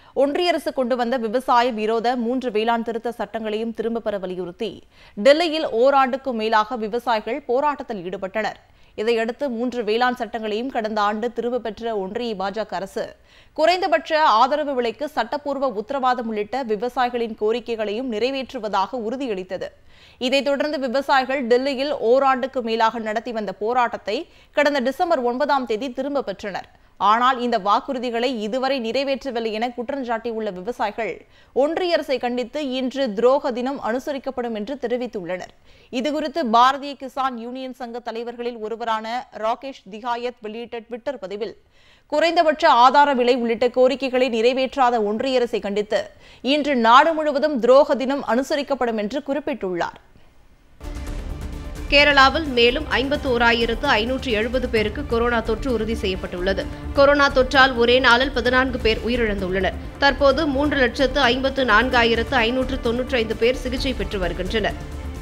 ஒன்றிய அரசு கொண்டு வந்த விவசாய விரோத மூன்று வேளாண் திருத்த சட்டங்களையும் திரும்பப் பெற வலியுறுத்தி டெல்லியில் ஓராண்டுக்கும் மேலாக விவசாயிகள் போராட்டத்தில் ஈடுபட்டனர் இதையடுத்து மூன்று வேளாண் சட்டங்களையும் கடந்த ஆண்டு திரும்பப் பெற்ற ஒன்றிய பாஜக அரசு குறைந்தபட்ச ஆதரவு விலைக்கு சட்டப்பூர்வ உத்தரவாதம் உள்ளிட்ட விவசாயிகளின் கோரிக்கைகளையும் நிறைவேற்றுவதாக உறுதியளித்தது இதைத் தொடர்ந்து விவசாயிகள் டெல்லியில் ஓராண்டுக்கு மேலாக நடத்தி வந்த போராட்டத்தை கடந்த டிசம்பர் ஒன்பதாம் தேதி திரும்ப பெற்றனர் ஆனால் இந்த வாக்குறுதிகளை இதுவரை நிறைவேற்றவில்லை என குற்றம் சாட்டியுள்ள விவசாயிகள் ஒன்றிய அரசை கண்டித்து இன்று துரோக தினம் அனுசரிக்கப்படும் என்று தெரிவித்துள்ளனர் இதுகுறித்து பாரதிய கிசான் யூனியன் சங்க தலைவர்களில் ஒருவரான ராகேஷ் திகாயத் வெளியிட்ட ட்விட்டர் பதிவில் குறைந்தபட்ச ஆதார விலை உள்ளிட்ட கோரிக்கைகளை நிறைவேற்றாத ஒன்றிய அரசை கண்டித்து இன்று நாடு முழுவதும் துரோக தினம் அனுசரிக்கப்படும் என்று குறிப்பிட்டுள்ளார் கேரளாவில் மேலும் ஐம்பத்து ஓராயிரத்து ஐநூற்று எழுபது பேருக்கு கொரோனா தொற்று உறுதி செய்யப்பட்டுள்ளது கொரோனா தொற்றால் ஒரே நாளில் பதினான்கு பேர் உயிரிழந்துள்ளனர் தற்போது மூன்று லட்சத்து ஐம்பத்து நான்காயிரத்து ஐநூற்று தொன்னூற்றி ஐந்து பேர் சிகிச்சை பெற்று வருகின்றனர்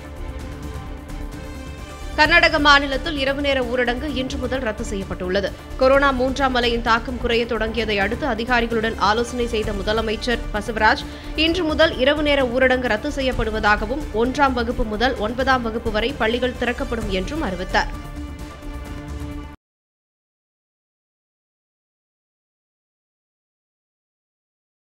கர்நாடக மாநிலத்தில் இரவு நேர ஊரடங்கு இன்று முதல் ரத்து செய்யப்பட்டுள்ளது கொரோனா மூன்றாம் அலையின் தாக்கம் குறைய தொடங்கியதை அடுத்து அதிகாரிகளுடன் ஆலோசனை செய்த முதலமைச்சர் பசவராஜ் இன்று முதல் இரவு நேர ஊரடங்கு ரத்து செய்யப்படுவதாகவும் ஒன்றாம் வகுப்பு முதல் ஒன்பதாம் வகுப்பு வரை பள்ளிகள் திறக்கப்படும் என்றும் அறிவித்தார்